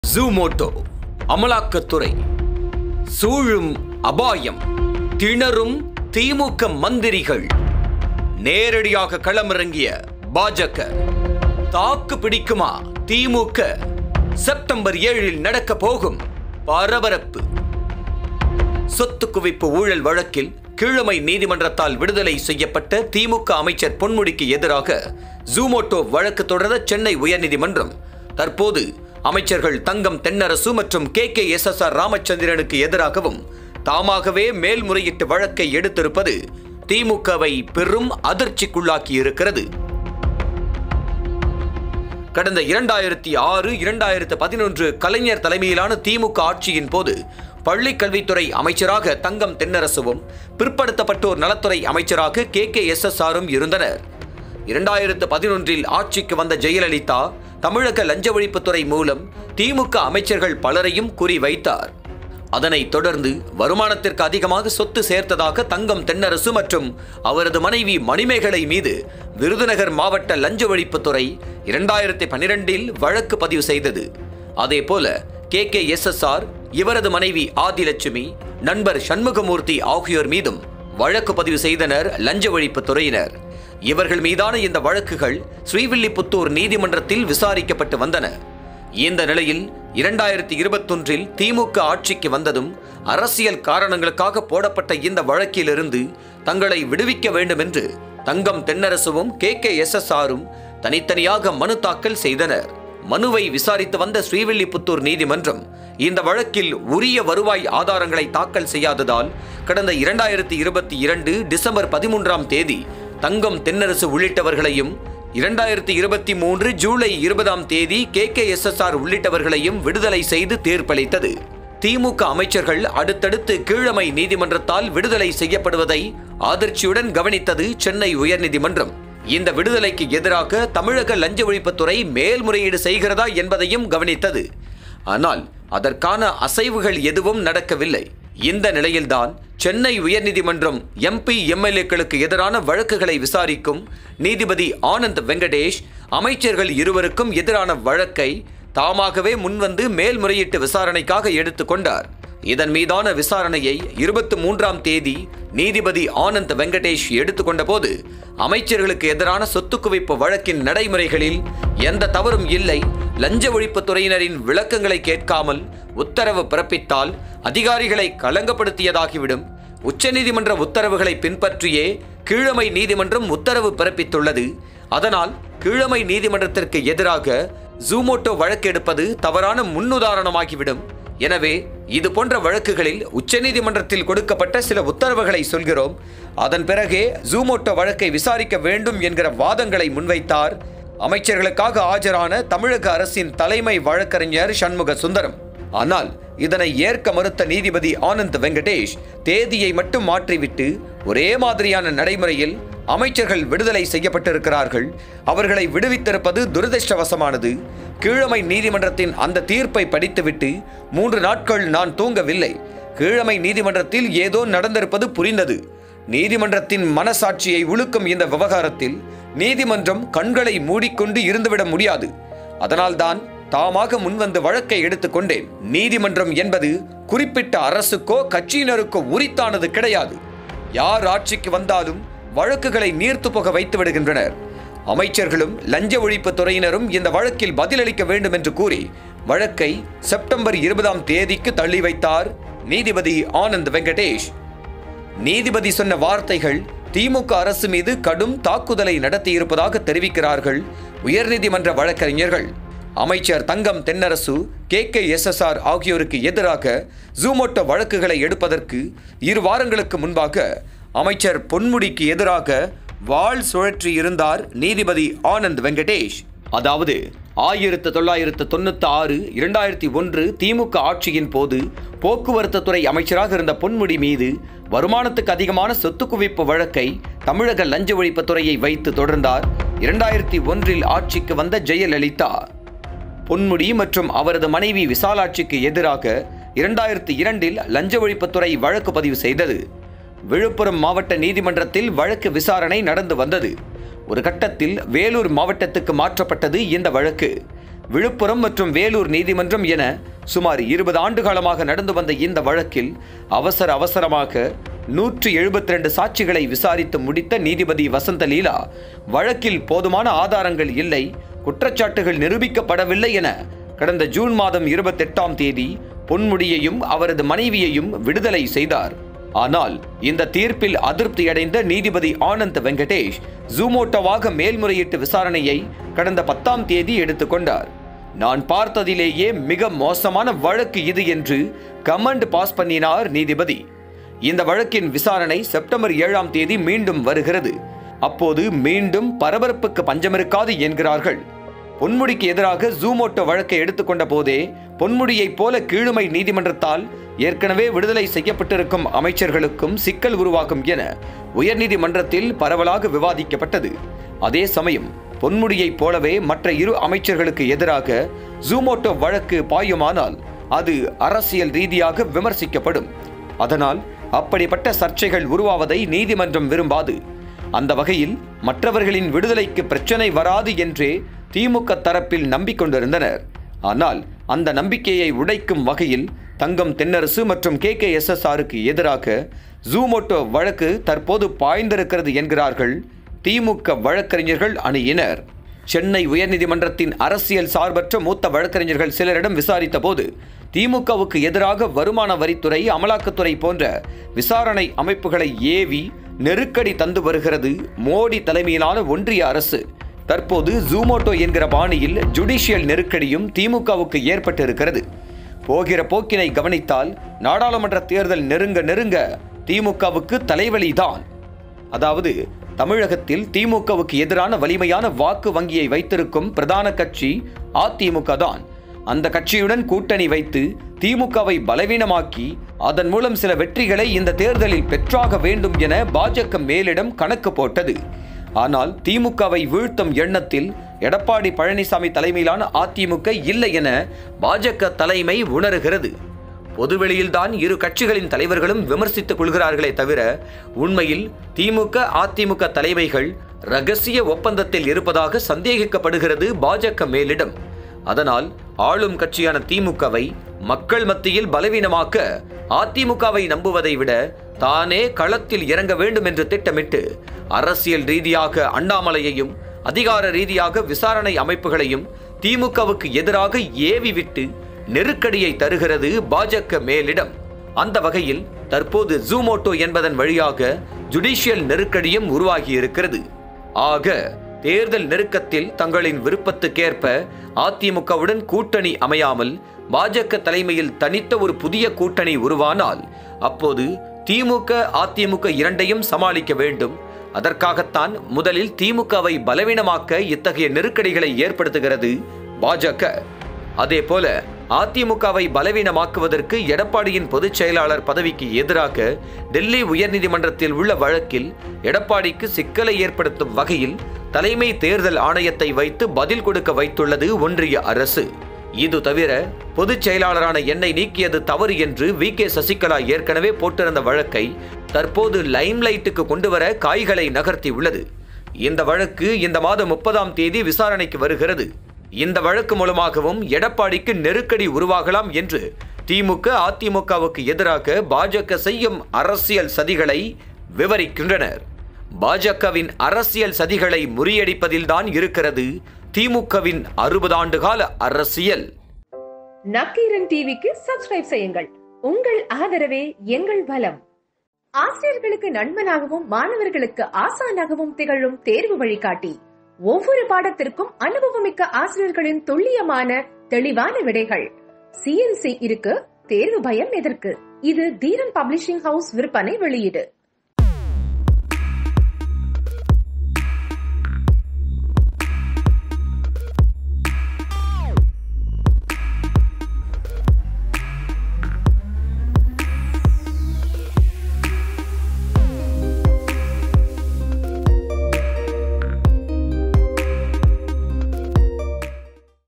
ஜூமோட்டோ அமலாக்கத்துறை சூழும் அபாயம் திணறும் திமுக மந்திரிகள் நேரடியாக களமிறங்கிய பாஜக தாக்கு பிடிக்குமா திமுக செப்டம்பர் ஏழில் நடக்க போகும் பரபரப்பு சொத்து குவிப்பு ஊழல் வழக்கில் கீழமை நீதிமன்றத்தால் விடுதலை செய்யப்பட்ட திமுக அமைச்சர் பொன்முடிக்கு எதிராக ஜூமோட்டோ வழக்கு தொடர சென்னை உயர்நீதிமன்றம் தற்போது அமைச்சர்கள் தங்கம் தென்னரசு மற்றும் K K S S R ராமச்சந்திரனுக்கு எதிராகவும் தாமாகவே மேல்முறையீட்டு வழக்கை எடுத்திருப்பது திமுகவை பெரும் அதிர்ச்சிக்குள்ளாக்கி இருக்கிறது கடந்த இரண்டாயிரத்தி ஆறு இரண்டாயிரத்து பதினொன்று கலைஞர் தலைமையிலான திமுக ஆட்சியின் போது பள்ளி கல்வித்துறை அமைச்சராக தங்கம் தென்னரசுவும் பிற்படுத்தப்பட்டோர் நலத்துறை அமைச்சராக கே கே எஸ் எஸ் ஆரும் இருந்தனர் இரண்டாயிரத்து பதினொன்றில் ஆட்சிக்கு வந்த ஜெயலலிதா தமிழக லஞ்ச ஒழிப்புத்துறை மூலம் திமுக அமைச்சர்கள் பலரையும் குறிவைத்தார் அதனைத் தொடர்ந்து வருமானத்திற்கு அதிகமாக சொத்து சேர்த்ததாக தங்கம் தென்னரசு மற்றும் அவரது மனைவி மணிமேகலை மீது விருதுநகர் மாவட்ட லஞ்ச ஒழிப்புத்துறை இரண்டாயிரத்தி பனிரெண்டில் வழக்கு பதிவு செய்தது அதேபோல K K S S R இவரது மனைவி ஆதிலட்சுமி நண்பர் சண்முகமூர்த்தி ஆகியோர் மீதும் வழக்கு பதிவு செய்தனர் லஞ்ச ஒழிப்புத்துறையினர் இவர்கள் மீதான இந்த வழக்குகள் ஸ்ரீவில்லிபுத்தூர் நீதிமன்றத்தில் விசாரிக்கப்பட்டு வந்தன இந்த நிலையில் இரண்டாயிரத்தி இருபத்தொன்றில் திமுக ஆட்சிக்கு வந்ததும் அரசியல் காரணங்களுக்காக போடப்பட்ட இந்த வழக்கிலிருந்து தங்களை விடுவிக்க வேண்டும் என்று தங்கம் தென்னரசுவும் கே கே எஸ் எஸ் ஆரும் தனித்தனியாக மனு தாக்கல் செய்தனர் மனுவை விசாரித்து வந்த ஸ்ரீவில்லிபுத்தூர் நீதிமன்றம் இந்த வழக்கில் உரிய வருவாய் ஆதாரங்களை தாக்கல் செய்யாததால் கடந்த இரண்டாயிரத்தி இருபத்தி இரண்டு டிசம்பர் பதிமூன்றாம் தேதி தங்கம் தென்னரசு உள்ளிட்டவர்களையும் இரண்டாயிரத்தி இருபத்தி மூன்று ஜூலை இருபதாம் தேதி K K S S R உள்ளிட்டவர்களையும் விடுதலை செய்து தீர்ப்பளித்தது திமுக அமைச்சர்கள் அடுத்தடுத்து கீழமை நீதிமன்றத்தால் விடுதலை செய்யப்படுவதை அதிர்ச்சியுடன் கவனித்தது சென்னை உயர்நீதிமன்றம் இந்த விடுதலைக்கு எதிராக தமிழக லஞ்ச ஒழிப்புத்துறை மேல்முறையீடு செய்கிறதா என்பதையும் கவனித்தது ஆனால் அதற்கான அசைவுகள் எதுவும் நடக்கவில்லை இந்த நிலையில்தான் சென்னை உயர்நீதிமன்றம் எம்பி எம்எல்ஏக்களுக்கு எதிரான வழக்குகளை விசாரிக்கும் நீதிபதி ஆனந்த் வெங்கடேஷ் அமைச்சர்கள் இருவருக்கும் எதிரான வழக்கை தாமாகவே முன்வந்து மேல்முறையீட்டு விசாரணைக்காக எடுத்துக்கொண்டார் இதன் மீதான விசாரணையை இருபத்தி மூன்றாம் தேதி நீதிபதி ஆனந்த் வெங்கடேஷ் எடுத்துக்கொண்ட போது அமைச்சர்களுக்கு எதிரான சொத்து குவிப்பு வழக்கின் நடைமுறைகளில் எந்த தவறும் இல்லை லஞ்ச ஒழிப்புத்துறையினரின் விளக்கங்களை கேட்காமல் உத்தரவு பிறப்பித்தால் அதிகாரிகளை களங்கப்படுத்தியதாகிவிடும் உச்சநீதிமன்ற உத்தரவுகளை பின்பற்றியே கீழமை நீதிமன்றம் உத்தரவு பிறப்பித்துள்ளது அதனால் கீழமை நீதிமன்றத்திற்கு எதிராக ஜூமோட்டோ வழக்கு எடுப்பது தவறான முன்னுதாரணமாகிவிடும் எனவே இது போன்ற வழக்குகளில் உச்சநீதிமன்றத்தில் கொடுக்கப்பட்ட சில உத்தரவுகளை சொல்கிறோம் அதன் பிறகே ஜூமோட்டோ வழக்கை விசாரிக்க வேண்டும் என்கிற வாதங்களை முன்வைத்தார் அமைச்சர்களுக்காக ஆஜரான தமிழக அரசின் தலைமை வழக்கறிஞர் சண்முக சுந்தரம் ஆனால் இதனை ஏற்க மறுத்த நீதிபதி ஆனந்த் வெங்கடேஷ் தேதியை மட்டும் மாற்றிவிட்டு ஒரே மாதிரியான நடைமுறையில் அமைச்சர்கள் விடுதலை செய்யப்பட்டிருக்கிறார்கள் அவர்களை விடுவித்திருப்பது துரதிருஷ்டவசமானது கீழமை நீதிமன்றத்தின் அந்த தீர்ப்பை படித்துவிட்டு மூன்று நாட்கள் நான் தூங்கவில்லை கீழமை நீதிமன்றத்தில் ஏதோ நடந்திருப்பது புரிந்தது நீதிமன்றத்தின் மனசாட்சியை உழுக்கும் இந்த விவகாரத்தில் நீதிமன்றம் கண்களை மூடிக்கொண்டு இருந்துவிட முடியாது அதனால்தான் தாமாக முன்வந்து வழக்கை எடுத்துக்கொண்டேன் நீதிமன்றம் என்பது குறிப்பிட்ட அரசுக்கோ கட்சியினருக்கோ உரித்தானது கிடையாது யார் ஆட்சிக்கு வந்தாலும் வழக்குகளை நீர்த்து போக வைத்து விடுகின்றனர் அமைச்சர்களும் லஞ்ச ஒழிப்பு துறையினரும் இந்த வழக்கில் பதிலளிக்க வேண்டும் என்று கூறி வழக்கை செப்டம்பர் இருபதாம் தேதிக்கு தள்ளி வைத்தார் நீதிபதி ஆனந்த் வெங்கடேஷ் நீதிபதி சொன்ன வார்த்தைகள் திமுக அரசு மீது கடும் தாக்குதலை நடத்தியிருப்பதாக தெரிவிக்கிறார்கள் உயர்நீதிமன்ற வழக்கறிஞர்கள் அமைச்சர் Thangam Thennarasu K K S S R ஆகியோருக்கு எதிராக ஜூமோட்டோ வழக்குகளை எடுப்பதற்கு இரு வாரங்களுக்கு முன்பாக அமைச்சர் பொன்முடிக்கு எதிராக வாள் சுழற்றி இருந்தார் நீதிபதி ஆனந்த் வெங்கடேஷ் அதாவது ஆயிரத்து தொள்ளாயிரத்து தொண்ணூத்தி ஆறு இரண்டாயிரத்தி ஒன்று திமுக ஆட்சியின் போது போக்குவரத்து துறை அமைச்சராக இருந்த பொன்முடி மீது வருமானத்துக்கு அதிகமான சொத்து குவிப்பு வழக்கை தமிழக லஞ்ச ஒழிப்புத்துறையை வைத்து தொடர்ந்தார் இரண்டாயிரத்தி ஒன்றில் ஆட்சிக்கு வந்த ஜெயலலிதா பொன்முடி மற்றும் அவரது மனைவி விசாலாட்சிக்கு எதிராக இரண்டாயிரத்தி இரண்டில் லஞ்ச ஒழிப்புத்துறை வழக்கு பதிவு செய்தது விழுப்புரம் மாவட்ட நீதிமன்றத்தில் வழக்கு விசாரணை நடந்து வந்தது ஒரு கட்டத்தில் வேலூர் மாவட்டத்துக்கு மாற்றப்பட்டது இந்த வழக்கு விழுப்புரம் மற்றும் வேலூர் நீதிமன்றம் என சுமார் இருபது ஆண்டு காலமாக நடந்து வந்த இந்த வழக்கில் அவசர அவசரமாக நூற்று எழுபத்தி ரெண்டு சாட்சிகளை விசாரித்து முடித்த நீதிபதி வசந்த லீலா வழக்கில் போதுமான ஆதாரங்கள் இல்லை குற்றச்சாட்டுகள் நிரூபிக்கப்படவில்லை என கடந்த ஜூன் மாதம் இருபத்தெட்டாம் தேதி பொன்முடியையும் அவரது மனைவியையும் விடுதலை செய்தார் ஆனால் இந்த தீர்ப்பில் அதிருப்தியடைந்த நீதிபதி ஆனந்த் வெங்கடேஷ் ஜூமோட்டோவாக மேல்முறையீட்டு விசாரணையை கடந்த பத்தாம் தேதி எடுத்துக்கொண்டார் நான் பார்த்ததிலேயே மிக மோசமான வழக்கு இது என்று கமெண்ட் பாஸ் பண்ணினார் நீதிபதி இந்த வழக்கின் விசாரணை செப்டம்பர் ஏழாம் தேதி மீண்டும் வருகிறது அப்போது மீண்டும் பரபரப்புக்கு பஞ்சமிருக்காது என்கிறார்கள் பொன்முடிக்கு எதிராக ஜூமோட்டோ வழக்கை எடுத்துக்கொண்ட போதே பொன்முடியைப் போல கீழுமை நீதிமன்றத்தால் ஏற்கனவே விடுதலை செய்யப்பட்டிருக்கும் அமைச்சர்களுக்கும் சிக்கல் உருவாகும் என உயர்நீதிமன்றத்தில் பரவலாக விவாதிக்கப்பட்டது அதே சமயம் பொன்முடியைப் போலவே மற்ற இரு அமைச்சர்களுக்கு எதிராக ஜூமோட்டோ வழக்கு பாயுமானால் அது அரசியல் ரீதியாக விமர்சிக்கப்படும் அதனால் அப்படிப்பட்ட சர்ச்சைகள் உருவாவதை நீதிமன்றம் விரும்பாது அந்த வகையில் மற்றவர்களின் விடுதலைக்கு பிரச்சனை வராது என்றே திமுக தரப்பில் நம்பிக்கொண்டிருந்தனர் ஆனால் அந்த நம்பிக்கையை உடைக்கும் வகையில் தங்கம் தென்னரசு மற்றும் கே கே எஸ் எஸ் ஆருக்கு எதிராக ஜூமோட்டோ வழக்கு தற்போது பாய்ந்திருக்கிறது என்கிறார்கள் திமுக வழக்கறிஞர்கள் அணியினர் சென்னை உயர்நீதிமன்றத்தின் அரசியல் சார்பற்ற மூத்த வழக்கறிஞர்கள் சிலரிடம் விசாரித்த போது திமுகவுக்கு எதிராக வருமான வரித்துறை அமலாக்கத்துறை போன்ற விசாரணை அமைப்புகளை ஏவி நெருக்கடி தந்து வருகிறது மோடி தலைமையிலான ஒன்றிய அரசு தற்போது ஜூமோட்டோ என்கிற பாணியில் ஜுடிஷியல் நெருக்கடியும் திமுகவுக்கு ஏற்பட்டிருக்கிறது போகிற போக்கினை கவனித்தால் நாடாளுமன்ற தேர்தல் நெருங்க நெருங்க திமுகவுக்கு தலைவலிதான் அதாவது தமிழகத்தில் திமுகவுக்கு எதிரான வலிமையான வாக்கு வங்கியை வைத்திருக்கும் பிரதான கட்சி அதிமுக தான் அந்த கட்சியுடன் கூட்டணி வைத்து திமுகவை பலவீனமாக்கி அதன் மூலம் சில வெற்றிகளை இந்த தேர்தலில் பெற்றாக வேண்டும் என பாஜக மேலிடம் கணக்கு போட்டது ஆனால் திமுகவை வீழ்த்தும் எண்ணத்தில் எடப்பாடி பழனிசாமி தலைமையிலான அதிமுக இல்லை என பாஜக தலைமை உணர்கிறது பொதுவெளியில்தான் இரு கட்சிகளின் தலைவர்களும் விமர்சித்துக் கொள்கிறார்களே தவிர உண்மையில் திமுக அதிமுக தலைமைகள் ரகசிய ஒப்பந்தத்தில் இருப்பதாக சந்தேகிக்கப்படுகிறது பாஜக மேலிடம் அதனால் ஆளும் கட்சியான திமுகவை மக்கள் மத்தியில் பலவீனமாக்க அதிமுகவை நம்புவதை விட தானே களத்தில் இறங்க வேண்டும் என்று திட்டமிட்டு அரசியல் ரீதியாக அண்ணாமலையையும் அதிகார ரீதியாக விசாரணை அமைப்புகளையும் திமுகவுக்கு எதிராக ஏவி விட்டு நெருக்கடியை தருகிறது பாஜக மேலிடம் அந்த வகையில் தற்போது ஜூமோட்டோ என்பதன் வழியாக ஜுடிஷியல் நெருக்கடியும் உருவாகியிருக்கிறது ஆக தேர்தல் நெருக்கத்தில் தங்களின் விருப்பத்துக்கேற்ப அதிமுகவுடன் கூட்டணி அமையாமல் பாஜக தலைமையில் தனித்த ஒரு புதிய கூட்டணி உருவானால் அப்போது திமுக அதிமுக இரண்டையும் சமாளிக்க வேண்டும் அதற்காகத்தான் முதலில் திமுகவை பலவீனமாக்க இத்தகைய நெருக்கடிகளை ஏற்படுத்துகிறது பாஜக அதேபோல அதிமுகவை பலவீனமாக்குவதற்கு எடப்பாடியின் பொதுச் செயலாளர் பதவிக்கு எதிராக டெல்லி உயர்நீதிமன்றத்தில் உள்ள வழக்கில் எடப்பாடிக்கு சிக்கலை ஏற்படுத்தும் வகையில் தலைமை தேர்தல் ஆணையத்தை வைத்து பதில் கொடுக்க வைத்துள்ளது ஒன்றிய அரசு இது தவிர பொதுச் செயலாளரான என்னை நீக்கியது தவறு என்று வி கே சசிகலா ஏற்கனவே போட்டிருந்த வழக்கை தற்போது லைம்லைட்டுக்கு கொண்டுவர காய்களை நகர்த்தி உள்ளது இந்த வழக்கு இந்த மாதம் முப்பதாம் தேதி விசாரணைக்கு வருகிறது இந்த வழக்கு மூலமாகவும் எடப்பாடிக்கு நெருக்கடி உருவாகலாம் என்று திமுக அதிமுகவுக்கு எதிராக பாஜக செய்யும் அரசியல் சதிகளை விவரிக்கின்றனர் பாஜகவின் அரசியல் சதிகளை முறியடிப்பதில்தான் இருக்கிறது திமுகவின் அறுபது ஆண்டு கால அரசியல் நக்கீரன் டிவிக்கு சப்ஸ்கிரைப் செய்யுங்கள் உங்கள் ஆதரவே எங்கள் பலம் ஆசிரியர்களுக்கு நண்பனாகவும் மாணவர்களுக்கு ஆசானாகவும் திகழும் தேர்வு வழிகாட்டி ஒவ்வொரு பாடத்திற்கும் அனுபவமிக்க ஆசிரியர்களின் துல்லியமான தெளிவான விடைகள் சிஎன்சி இருக்கு தேர்வு பயம் எதற்கு இது தீரன் பப்ளிஷிங் ஹவுஸ் விற்பனை வெளியீடு